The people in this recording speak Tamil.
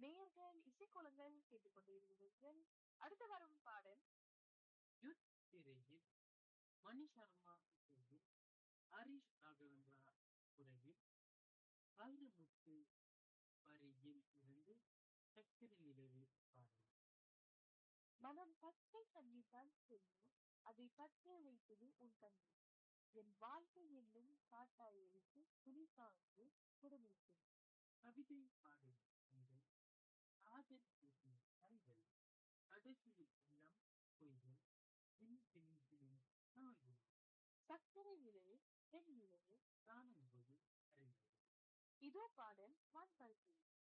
நேயர்கள் இசைக்கோலங்கள் கேட்டுக்கொண்டிருக்கிறீர்கள் அடுத்து வரும் பாடல் யுத் திரையில் மணி சர்மா இசையில் ஹரிஷ் ராகவேந்திரா குரலில் வைரமுத்து வரியில் இருந்து சக்கரை நிலவு பாடல் மனம் பச்சை தண்ணீர்தான் சொல்லும் அதை பச்சை வைத்தது உன் கண்ணு என் வாழ்க்கை என்னும் காட்டாய் எடுத்து துணி சார்ந்து குடும்பத்தில் கவிதை பாடல் உங்கள் காதல் பேசும் கைகள் கடைசியில் உள்ளம் பொய்கள் பின் பின் பின் நாள்கள் சர்க்கரை நிலவு பெண் நிலவு காணும்போது அறிந்தது இதோ பாடல் வான்பரப்பில்